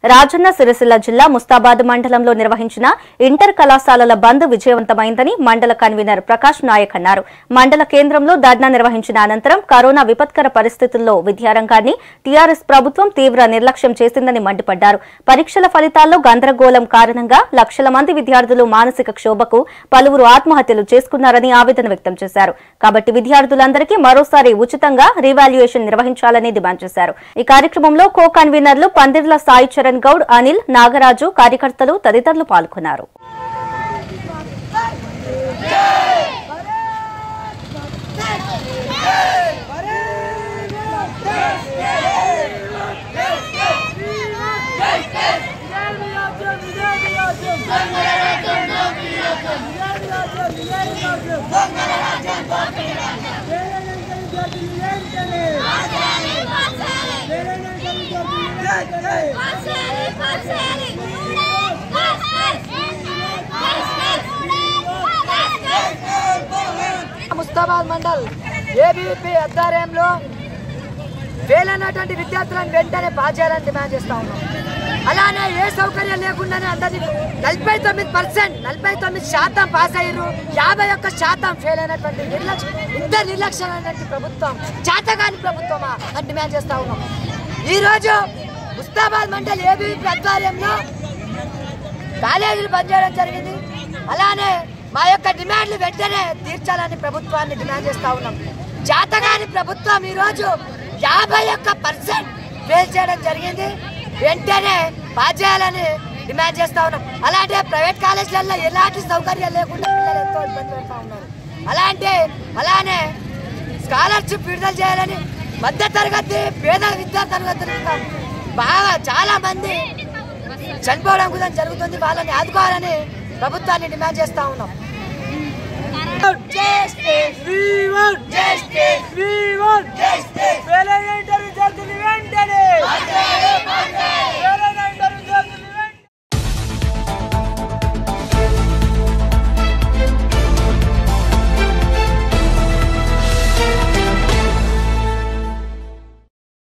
రాజన్న సిరిసిల్ల జిల్లా ముస్తాబాద్ మండలంలో నిర్వహించిన ఇంటర్ కళాశాలల బంద్ విజయవంతమైందని మండల కన్వీనర్ ప్రకాష్ నాయక్ అన్నారు మండల కేంద్రంలో ధర్నా నిర్వహించిన అనంతరం కరోనా విపత్కర పరిస్థితుల్లో విద్యారంగాన్ని టీఆర్ఎస్ ప్రభుత్వం తీవ్ర నిర్లక్ష్యం చేసిందని మండిపడ్డారు పరీక్షల ఫలితాల్లో గందరగోళం కారణంగా లక్షల మంది విద్యార్థులు మానసిక క్షోభకు పలువురు ఆత్మహత్యలు చేసుకున్నారని ఆవేదన వ్యక్తం చేశారు కాబట్టి విద్యార్థులందరికీ మరోసారి ఉచితంగా రీవాల్యుయేషన్ నిర్వహించాలని డిమాండ్ చేశారు ఈ కార్యక్రమంలో కో కన్వీనర్లు పందిర్ల సాయి చరణ్ గౌడ్ అనిల్ నాగరాజు కార్యకర్తలు తదితరులు పాల్గొన్నారు ముస్తాబాద్ మండల్ ఏబీపీ ఆధ్వర్యంలో వేలైనటువంటి విద్యార్థులను వెంటనే పాస్ చేయాలని డిమాండ్ చేస్తా ఉన్నాం అలానే ఏ సౌకర్యం లేకుండానే అందరి నలభై తొమ్మిది పర్సెంట్ నలభై తొమ్మిది శాతం పాస్ అయ్యారు యాభై ఒక్క శాతం ఫెయిల్ అయినటువంటి నిర్లక్ష్యం ఇంత నిర్లక్ష్యమైనటువంటి ప్రభుత్వం చేతగాని ప్రభుత్వమా అని డిమాండ్ చేస్తా ఉన్నాం ఈరోజు ముస్తాబాద్ మండల్ ఏబీపీ ఆధ్వర్యంలో కాలేజీలు బంద్ చేయడం జరిగింది అలానే మా యొక్క డిమాండ్లు వెంటనే తీర్చాలని ప్రభుత్వాన్ని డిమాండ్ చేస్తా ఉన్నాం జాతగాని ప్రభుత్వం ఈరోజు యాభై ఒక్క పర్సెంట్ ఫేల్ చేయడం జరిగింది వెంటనే పాస్ చేయాలని డిమాండ్ చేస్తా ఉన్నాం అలాంటి ప్రైవేట్ కాలేజీలలో ఎలాంటి సౌకర్యాలు లేకుండా పిల్లలు ఎంతో ఇబ్బంది పెడతా ఉన్నారు అలాంటి అలానే స్కాలర్షిప్ విడుదల చేయాలని మధ్య తరగతి పేద విద్యా తరగతి బాగా చాలా మంది చనిపోవడం కూడా జరుగుతుంది వాళ్ళని ఆదుకోవాలని ప్రభుత్వాన్ని డిమాండ్ చేస్తా ఉన్నాం